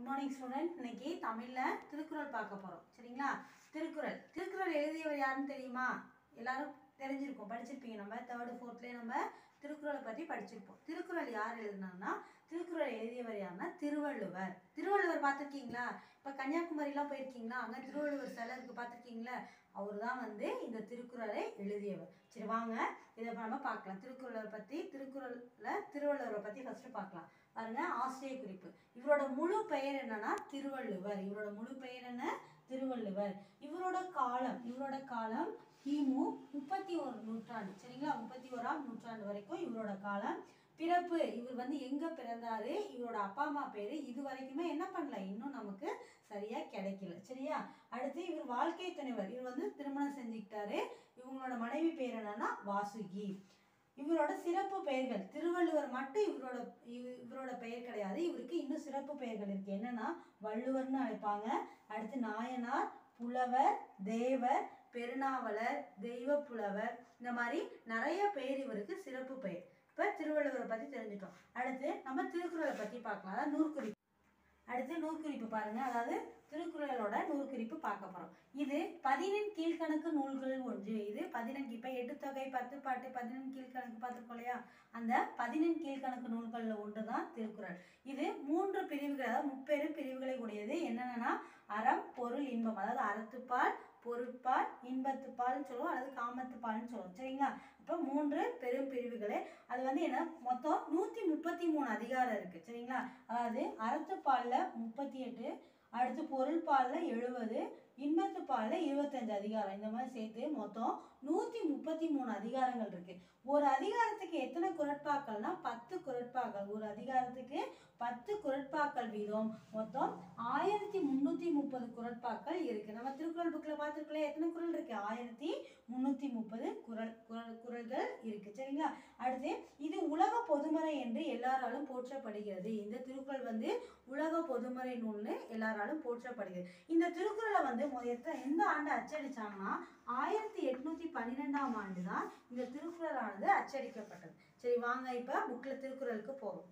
morning student இன்னைக்கு தமிழில் திருக்குறள் பார்க்க போகிறோம் சரிங்களா திருக்குறள் திருக்குறள் எழுதியவர் யாருன்னு தெரியுமா எல்லாரும் தெரிஞ்சிருக்கோம் படிச்சிருப்பீங்க நம்ம தேர்டு ஃபோர்த்லேயே நம்ம திருக்குறளை பற்றி படிச்சிருப்போம் திருக்குறள் யார் எழுதுனாங்கன்னா திருக்குறள் எழுதியவர் யாருன்னா திருவள்ளுவர் திருவள்ளுவர் பார்த்துருக்கீங்களா இப்போ கன்னியாகுமரிலாம் போயிருக்கீங்களா அங்கே திருவள்ளுவர் சிலை இருக்கு பார்த்துருக்கீங்களா அவர் தான் வந்து இந்த திருக்குறளை எழுதியவர் சரி வாங்க இதை நம்ம பார்க்கலாம் திருக்குறளை பற்றி திருக்குறளில் திருவள்ளுவரை பற்றி ஃபஸ்ட்டு பார்க்கலாம் பாருங்க ஆசிரிய குறிப்பு இவரோட முழு பெயர் என்னன்னா திருவள்ளுவர் இவரோட முழு பெயர் என்ன திருவள்ளுவர் இவரோட காலம் இவரோட காலம் கிமு முப்பத்தி ஒரு நூற்றாண்டு சரிங்களா முப்பத்தி ஓராம் நூற்றாண்டு வரைக்கும் இவரோட காலம் பிறப்பு இவர் வந்து எங்க பிறந்தாரு இவரோட அப்பா அம்மா பேரு இது வரைக்குமே என்ன பண்ணல இன்னும் நமக்கு சரியா கிடைக்கல சரியா அடுத்து இவர் வாழ்க்கை துணைவர் இவர் வந்து திருமணம் செஞ்சுக்கிட்டாரு இவங்களோட மனைவி பேர் என்னன்னா வாசுகி இவரோட சிறப்பு பெயர்கள் திருவள்ளுவர் மட்டும் இவரோட இவ- இவரோட பெயர் கிடையாது இவருக்கு இன்னும் சிறப்பு பெயர்கள் இருக்கு என்னன்னா வள்ளுவர்னு அழைப்பாங்க அடுத்து நாயனார் புலவர் தேவர் பெருநாவலர் தெய்வ புலவர் இந்த மாதிரி நிறைய பெயர் இவருக்கு சிறப்பு பெயர் இப்போ திருவள்ளுவரை பற்றி தெரிஞ்சிட்டோம் அடுத்து நம்ம திருக்குறளை பற்றி பார்க்கலாம் அதாவது நூற்குறிப்பு அடுத்து நூற்குறிப்பு பாருங்க அதாவது திருக்குறளோட நூற்குறிப்பு பார்க்க போறோம் இது பதினெண் கீழ்கணக்கு நூல்கள் ஒன்று இது பதினெண் இப்போ எட்டு தொகை பத்து பாட்டு பதினெண் கீழ்கணக்கு பார்த்துருக்கோம் இல்லையா அந்த பதினெண் கீழ்கணக்கு நூல்களில் ஒன்று தான் திருக்குறள் இது மூன்று பிரிவுகள் அதாவது முப்பெரும் பிரிவுகளை உடையது என்னென்னா அறம் பொருள் இன்பம் அதாவது அறத்துப்பால் பொருட்பால் இன்பத்துப்பால்னு சொல்லுவோம் அல்லது காமத்துப்பால்னு சொல்லுவோம் சரிங்களா இப்போ மூன்று பெரும் பிரிவுகளே அது வந்து என்ன மொத்தம் நூற்றி முப்பத்தி மூணு அதிகாரம் இருக்குது சரிங்களா அதாவது அறத்துப்பாலில் முப்பத்தி எட்டு அடுத்து பொருள்பாலில் எழுபது இன்பத்துப்பாலில் இருபத்தஞ்சு அதிகாரம் இந்த மாதிரி சேர்த்து மொத்தம் நூற்றி முப்பத்தி மூணு அதிகாரங்கள் இருக்குது ஒரு அதிகாரத்துக்கு எத்தனை குரட்பாக்கள்னா பத்து குரட்பாக்கள் ஒரு அதிகாரத்துக்கு பத்து குரட்பாக்கள் வீதம் மொத்தம் ஆயிரத்தி முந்நூற்றி முப்பது குரட்பாக்கள் இருக்குது நம்ம திருக்குறள் புக்கில் பார்த்துருக்கலாம் எத்தனை குறள் இருக்குது ஆயிரத்தி முந்நூற்றி முப்பது குறள் குறள் குறள்கள் இருக்குது சரிங்களா அடுத்து இது உலக பொதுமறை என்று எல்லாராலும் போற்றப்படுகிறது இந்த திருக்குறள் வந்து உலக பொதுமறை நூல்னு எல்லாராலும் போற்றப்படுகிறது இந்த திருக்குறளை வந்து மொ- எத்த- எந்த ஆண்டு அச்சடிச்சாங்கன்னா ஆயிரத்தி எட்நூத்தி பன்னிரெண்டாம் ஆண்டு தான் இந்த திருக்குறளானது அச்சடிக்கப்பட்டது சரி வாங்க இப்போ புக்கில் திருக்குறளுக்கு போவோம்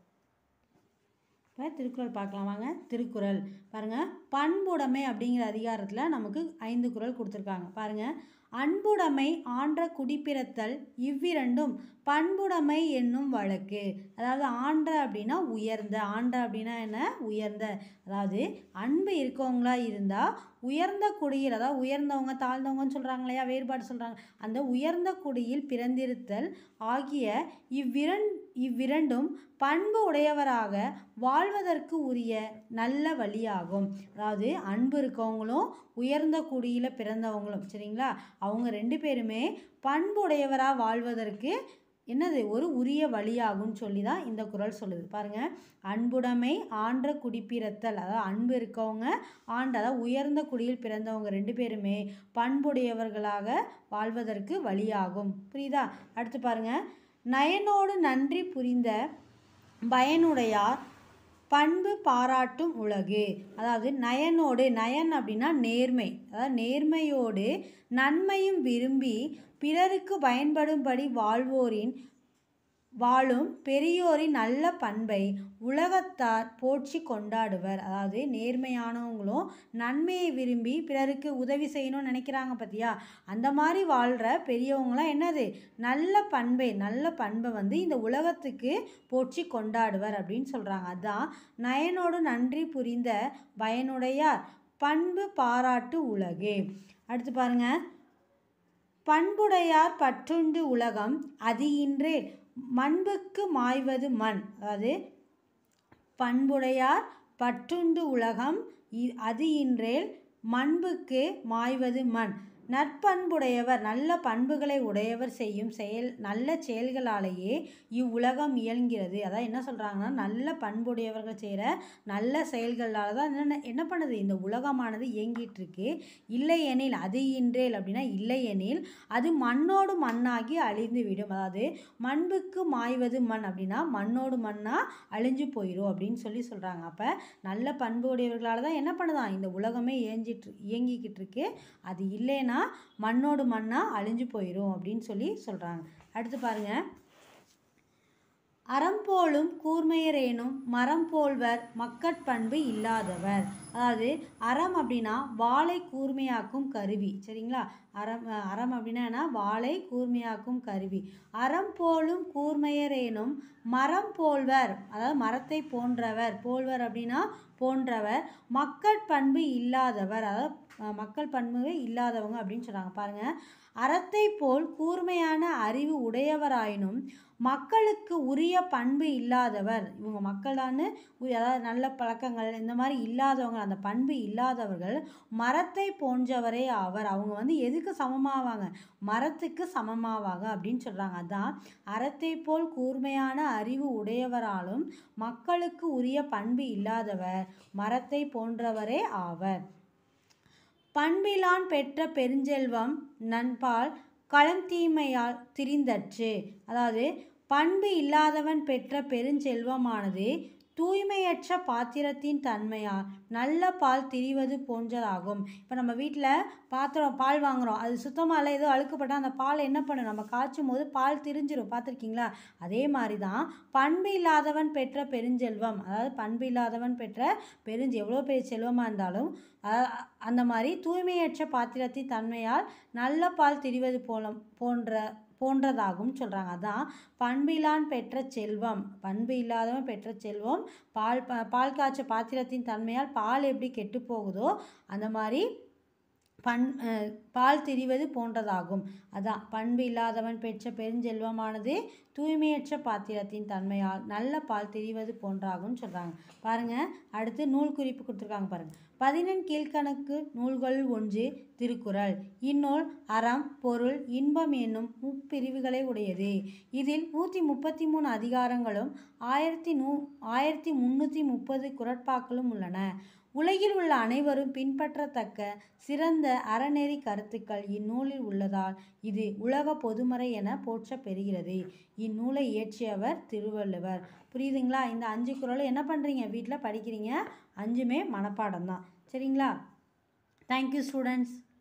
இப்போ திருக்குறள் பார்க்கலாம் வாங்க திருக்குறள் பாருங்க பண்புடைமை அப்படிங்கிற அதிகாரத்தில் நமக்கு ஐந்து குறள் கொடுத்துருக்காங்க பாருங்க அன்புடைமை ஆன்ற குடிப்பிறத்தல் இவ்விரண்டும் பண்புடைமை என்னும் வழக்கு அதாவது ஆன்ற அப்படின்னா உயர்ந்த ஆன்ற அப்படின்னா என்ன உயர்ந்த அதாவது அன்பு இருக்கவங்களா இருந்தால் உயர்ந்த குடியில் அதாவது உயர்ந்தவங்க தாழ்ந்தவங்கன்னு சொல்கிறாங்க இல்லையா வேறுபாடு சொல்கிறாங்க அந்த உயர்ந்த குடியில் பிறந்திருத்தல் ஆகிய இவ்விரண் இவ்விரண்டும் பண்பு உடையவராக வாழ்வதற்கு உரிய நல்ல வழியாகும் அதாவது அன்பு இருக்கவங்களும் உயர்ந்த குடியில் பிறந்தவங்களும் சரிங்களா அவங்க ரெண்டு பேருமே பண்பு உடையவராக வாழ்வதற்கு என்னது ஒரு உரிய வழியாகும்னு சொல்லி தான் இந்த குறள் சொல்லுது பாருங்க அன்புடைமை ஆன்ற குடிப்பிறத்தல் அதாவது அன்பு இருக்கவங்க ஆண்ட அதாவது உயர்ந்த குடியில் பிறந்தவங்க ரெண்டு பேருமே பண்புடையவர்களாக வாழ்வதற்கு வழியாகும் புரியுதா அடுத்து பாருங்க நயனோடு நன்றி புரிந்த பயனுடையார் பண்பு பாராட்டும் உலகு அதாவது நயனோடு நயன் அப்படின்னா நேர்மை அதாவது நேர்மையோடு நன்மையும் விரும்பி பிறருக்கு பயன்படும்படி வாழ்வோரின் வாழும் பெரியோரின் நல்ல பண்பை உலகத்தார் போற்றி கொண்டாடுவர் அதாவது நேர்மையானவங்களும் நன்மையை விரும்பி பிறருக்கு உதவி செய்யணும்னு நினைக்கிறாங்க பார்த்தியா அந்த மாதிரி வாழ்கிற பெரியவங்களாம் என்னது நல்ல பண்பை நல்ல பண்பை வந்து இந்த உலகத்துக்கு போற்றி கொண்டாடுவர் அப்படின்னு சொல்கிறாங்க அதான் நயனோடு நன்றி புரிந்த பயனுடையார் பண்பு பாராட்டு உலகு அடுத்து பாருங்க பண்புடையார் பற்றுண்டு உலகம் அது இன்றே மண்புக்கு மாய்வது மண் அதாவது பண்புடையார் பற்றுண்டு உலகம் இ- அது இன்றேல் மண்புக்கு மாய்வது மண் நற்பண்புடையவர் நல்ல பண்புகளை உடையவர் செய்யும் செயல் நல்ல செயல்களாலேயே இவ்வுலகம் இயல்கிறது அதான் என்ன சொல்கிறாங்கன்னா நல்ல பண்புடையவர்கள் செய்கிற நல்ல செயல்களால் தான் என்ன என்ன பண்ணுது இந்த உலகமானது இயங்கிட்டு இருக்கு இல்லையெனில் அது இன்றேல் அப்படின்னா இல்லையெனில் அது மண்ணோடு மண்ணாகி அழிந்து விடும் அதாவது மண்புக்கு மாய்வது மண் அப்படின்னா மண்ணோடு மண்ணாக அழிஞ்சு போயிடும் அப்படின்னு சொல்லி சொல்கிறாங்க அப்போ நல்ல பண்பு உடையவர்களால் தான் என்ன பண்ணுதான் இந்த உலகமே இயங்கிட்டு இயங்கிக்கிட்டு இருக்கு அது இல்லைன்னா மண்ணோடு மண்ணாக அழிஞ்சு போயிடும் அப்படின்னு சொல்லி சொல்கிறாங்க அடுத்து பாருங்க நயனோடு நன்றி புரிந்த பயனுடையார் பண்பு பாராட்டு உலகு அதாவது பண்புடையார் பற்றுண்டு உலகம் இது அது இன்றேல் மண்புக்கு மாய்வது மண் நற்பண்புடையவர் நல்ல பண்புகளை உடையவர் செய்யும் செயல் நல்ல செயல்களாலேயே இவ்வுலகம் இயல்கிறது அதான் என்ன சொல்கிறாங்கன்னா நல்ல பண்புடையவர்கள் செய்கிற நல்ல செயல்களால் தான் என்ன பண்ணுது இந்த உலகமே இயங்கிட்டு இருக்கு அது இல்லைன்னா மண்ணோடு மண்ணாக அழிஞ்சு போயிடும் அப்படின்னு சொல்லி சொல்கிறாங்க அடுத்து பாருங்க அறம் போலும் கூர்மையரேனும் மரம் போல்வர் மக்கட்பண்பு இல்லாதவர் அதாவது அறம் அப்படின்னா வாளை கூர்மையாக்கும் கருவி சரிங்களா அறம் அறம் அப்படின்னா என்ன வாளை கூர்மையாக்கும் கருவி அறம் போலும் கூர்மையரேனும் மரம் போல்வர் அதாவது மரத்தை போன்றவர் போல்வர் அப்படின்னா போன்றவர் மக்கட்பண்பு இல்லாதவர் அதாவது அஹ், மக்கள் பண்பு இல்லாதவங்க அப்படின்னு சொல்கிறாங்க பாருங்கள் அறத்தை போல் கூர்மையான அறிவு உடையவராயினும் மக்களுக்கு உரிய பண்பு இல்லாதவர் இவங்க மக்கள் தான் அதாவது நல்ல பழக்கங்கள் இந்த மாதிரி இல்லாதவங்க அந்த பண்பு இல்லாதவர்கள் மரத்தை போன்றவரே ஆவர் அவங்க வந்து எதுக்கு சமமாவாங்க மரத்துக்கு சமமாவாங்க அப்படின்னு சொல்கிறாங்க அதான் அறத்தை போல் கூர்மையான அறிவு உடையவராலும் மக்களுக்கு உரிய பண்பு இல்லாதவர் மரத்தை போன்றவரே ஆவர் பண்பிலான் பெற்ற பெருஞ்செல்வம் நண்பால் களம் தீமையால் திரிந்தற்று அதாவது பண்பு இல்லாதவன் பெற்ற பெருஞ்செல்வமானது தூய்மையற்ற பாத்திரத்தின் தன்மையால் நல்ல பால் திரிவது போன்றதாகும் இப்போ நம்ம வீட்டில் பாத்திரம் பால் வாங்குகிறோம் அது சுத்தமாக இல்லை ஏதோ அழுக்குப்பட்டால் அந்த பால் என்ன பண்ணும் நம்ம காய்ச்சும் போது பால் திரிஞ்சிரும் பார்த்துருக்கீங்களா அதே மாதிரி தான் பண்பு இல்லாதவன் பெற்ற பெருஞ்செல்வம் அதாவது பண்பு இல்லாதவன் பெற்ற பெருஞ்சு எவ்வளோ பெரிய செல்வமாக இருந்தாலும் அ- அந்த மாதிரி தூய்மையற்ற பாத்திரத்தின் தன்மையால் நல்ல பால் திரிவது போல போன்ற போன்றதாகும் சொல்கிறாங்க அதான் பண்பிலான் பெற்ற செல்வம் பண்பு இல்லாதவன் பெற்ற செல்வம் பால் ப பால் காய்ச்ச பாத்திரத்தின் தன்மையால் பால் எப்படி கெட்டு போகுதோ அந்த மாதிரி பண் அஹ், பால் திரிவது போன்றதாகும் அதான் பண்பு இல்லாதவன் பெற்ற பெருஞ்செல்வமானது தூய்மையற்ற பாத்திரத்தின் தன்மையால் நல்ல பால் திரிவது போன்றாகும்னு சொல்கிறாங்க பாருங்கள் அடுத்து நூல் குறிப்பு கொடுத்துருக்காங்க பாருங்கள் பதினெண் கீழ்க்கணக்கு நூல்களுள் ஒன்று திருக்குறள் இந்நூல் அறம் பொருள் இன்பம் என்னும் முப்பிரிவுகளை உடையது இதில் நூற்றி முப்பத்தி மூணு அதிகாரங்களும் ஆயிரத்தி நூ ஆயிரத்தி முந்நூற்றி முப்பது குரட்பாக்களும் உள்ளன உலகில் உள்ள அனைவரும் பின்பற்றத்தக்க சிறந்த அறநெறி கருத்துக்கள் இந்நூலில் உள்ளதால் இது உலக பொதுமறை என போற்றப் பெறுகிறது இந்நூலை இயற்றியவர் திருவள்ளுவர் புரியுதுங்களா இந்த அஞ்சு குறளும் என்ன பண்ணுறீங்க வீட்டில் படிக்கிறீங்க அஞ்சுமே மனப்பாடம் தான் சரிங்களா தேங்க்யூ ஸ்டூடெண்ட்ஸ்